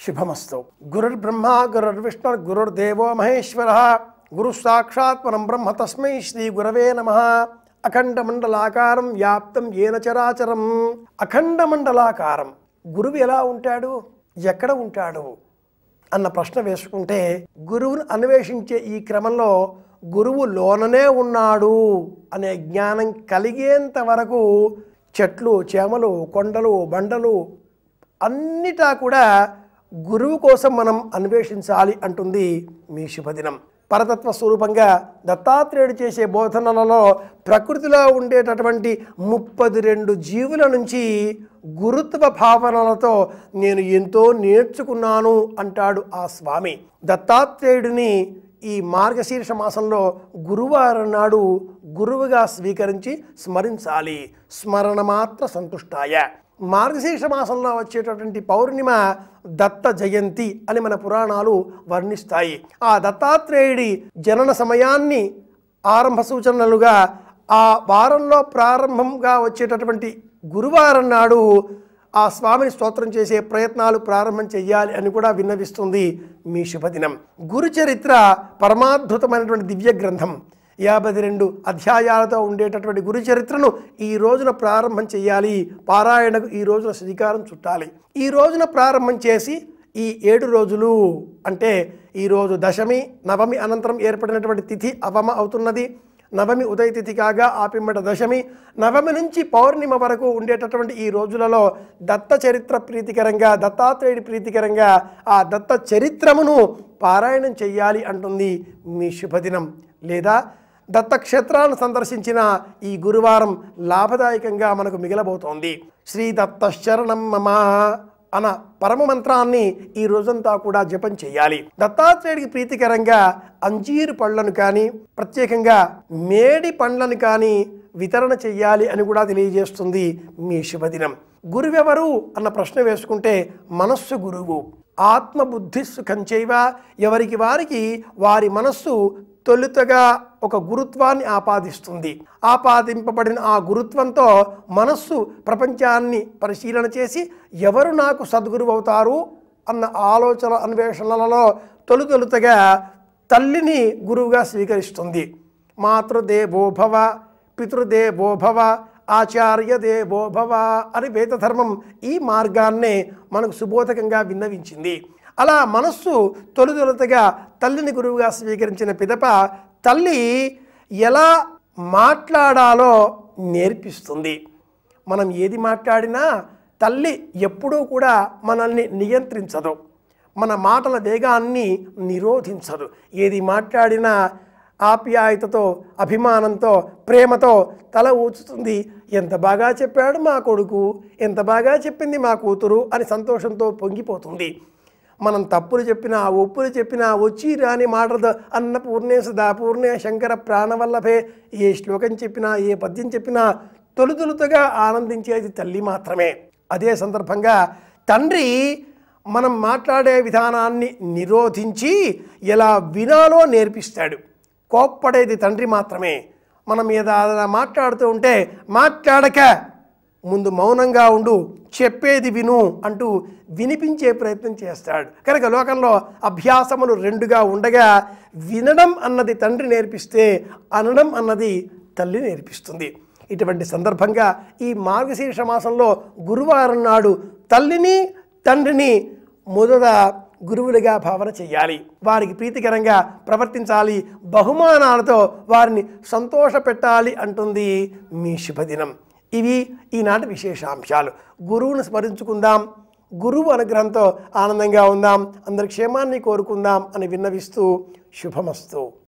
శుభమస్తు గురుర్బ్రహ్మ గురుర్విష్ణు గురుర్దేవో మహేశ్వర గురు సాక్షాత్ పరం బ్రహ్మ తస్మై శ్రీ గురవే నమ అఖండ మండలాకారం వ్యాప్తం ఏన చరాచరం అఖండ మండలాకారం గురువు ఎలా ఉంటాడు ఎక్కడ ఉంటాడు అన్న ప్రశ్న వేసుకుంటే గురువును అన్వేషించే ఈ క్రమంలో గురువు లోననే ఉన్నాడు అనే జ్ఞానం కలిగేంత వరకు చెట్లు చేమలు కొండలు బండలు అన్నిటా కూడా గురువు కోసం మనం అన్వేషించాలి అంటుంది మీ శుభదినం పరతత్వ స్వరూపంగా దత్తాత్రేయుడు చేసే బోధనలలో ప్రకృతిలో ఉండేటటువంటి ముప్పది రెండు జీవుల నుంచి గురుత్వ భావనలతో నేను ఎంతో నేర్చుకున్నాను అంటాడు ఆ స్వామి దత్తాత్రేయుడిని ఈ మార్గశీర్ష మాసంలో గురువారం నాడు గురువుగా స్వీకరించి స్మరించాలి స్మరణ మాత్ర సంతుష్టాయ మార్గశీర్ష మాసంలో వచ్చేటటువంటి పౌర్ణిమ దత్త జయంతి అని మన పురాణాలు వర్ణిస్తాయి ఆ దత్తాత్రేయుడి జనన సమయాన్ని ఆరంభ సూచనలుగా ఆ వారంలో ప్రారంభంగా వచ్చేటటువంటి గురువారం నాడు ఆ స్వామిని స్తోత్రం చేసే ప్రయత్నాలు ప్రారంభం చెయ్యాలి అని కూడా విన్నవిస్తుంది మీ శుభదినం గురు చరిత్ర పరమాద్భుతమైనటువంటి దివ్య గ్రంథం యాభై రెండు అధ్యాయాలతో ఉండేటటువంటి గురు చరిత్రను ఈ రోజున ప్రారంభం చేయాలి పారాయణకు ఈ రోజున శ్రీకారం చుట్టాలి ఈ రోజున ప్రారంభం చేసి ఈ ఏడు రోజులు అంటే ఈరోజు దశమి నవమి అనంతరం ఏర్పడినటువంటి తిథి అవమ అవుతున్నది నవమి ఉదయ తిథి కాగా ఆ పిమ్మట దశమి నవమి నుంచి పౌర్ణిమ వరకు ఉండేటటువంటి ఈ రోజులలో దత్త చరిత్ర ప్రీతికరంగా దత్తాత్రేయుడి ప్రీతికరంగా ఆ దత్త చరిత్రమును పారాయణం చెయ్యాలి అంటుంది మీ శుభదినం లేదా దత్తక్షేత్రాలను సందర్శించిన ఈ గురువారం లాభదాయకంగా మనకు మిగలబోతోంది శ్రీ దత్త శరణం మమ అన్న పరమ మంత్రాన్ని ఈ రోజంతా కూడా జపం చేయాలి దత్తాత్రేయుడికి ప్రీతికరంగా అంజీరు పళ్ళను కానీ ప్రత్యేకంగా మేడి పండ్లను కానీ వితరణ చెయ్యాలి అని కూడా తెలియజేస్తుంది మీ శుభదినం గురువెవరు అన్న ప్రశ్న వేసుకుంటే మనస్సు గురువు ఆత్మబుద్ధి సుఖంచైవ ఎవరికి వారికి వారి మనస్సు తొలుతగా ఒక గురుత్వాన్ని ఆపాదిస్తుంది ఆపాదింపబడిన ఆ గురుత్వంతో మనస్సు ప్రపంచాన్ని పరిశీలన చేసి ఎవరు నాకు సద్గురువు అవుతారు అన్న ఆలోచన అన్వేషణలలో తొలుతొలుతగా తల్లిని గురువుగా స్వీకరిస్తుంది మాతృదేవోభవ పితృదేవోభవ ఆచార్య దేవోభవ అని వేదధర్మం ఈ మార్గాన్నే మనకు సుబోధకంగా విన్నవించింది అలా మనస్సు తొలితొలుతగా తల్లిని గురువుగా స్వీకరించిన పిదప తల్లి ఎలా మాట్లాడాలో నేర్పిస్తుంది మనం ఏది మాట్లాడినా తల్లి ఎప్పుడూ కూడా మనల్ని నియంత్రించదు మన మాటల వేగాన్ని నిరోధించదు ఏది మాట్లాడినా ఆప్యాయతతో అభిమానంతో ప్రేమతో తల ఊచుతుంది ఎంత బాగా చెప్పాడు మా కొడుకు ఎంత బాగా చెప్పింది మా కూతురు అని సంతోషంతో పొంగిపోతుంది మనం తప్పులు చెప్పినా ఒప్పులు చెప్పినా వచ్చి రాని మాటలతో అన్న పూర్ణే సదా పూర్ణే శంకర ప్రాణవల్లభే ఏ శ్లోకం చెప్పినా ఏ పద్యం చెప్పినా తొలుతొలుతగా ఆనందించేది తల్లి మాత్రమే అదే సందర్భంగా తండ్రి మనం మాట్లాడే విధానాన్ని నిరోధించి ఎలా వినాలో నేర్పిస్తాడు కోప్పడేది తండ్రి మాత్రమే మనం ఏదైనా మాట్లాడుతూ ఉంటే మాట్లాడక ముందు మౌనంగా ఉండు చెప్పేది విను అంటూ వినిపించే ప్రయత్నం చేస్తాడు కనుక లోకంలో అభ్యాసములు రెండుగా ఉండగా వినడం అన్నది తండ్రి నేర్పిస్తే అనడం అన్నది తల్లి నేర్పిస్తుంది ఇటువంటి సందర్భంగా ఈ మార్గశీర్ష మాసంలో గురువారం నాడు తల్లిని తండ్రిని మొదట గురువులుగా భావన చేయాలి వారికి ప్రీతికరంగా ప్రవర్తించాలి బహుమానాలతో వారిని సంతోషపెట్టాలి అంటుంది మీ శుభదినం ఇవి ఈనాటి విశేషాంశాలు గురువును స్మరించుకుందాం గురువు అనుగ్రహంతో ఆనందంగా ఉందాం అందరి క్షేమాన్ని కోరుకుందాం అని విన్నవిస్తూ శుభమస్తు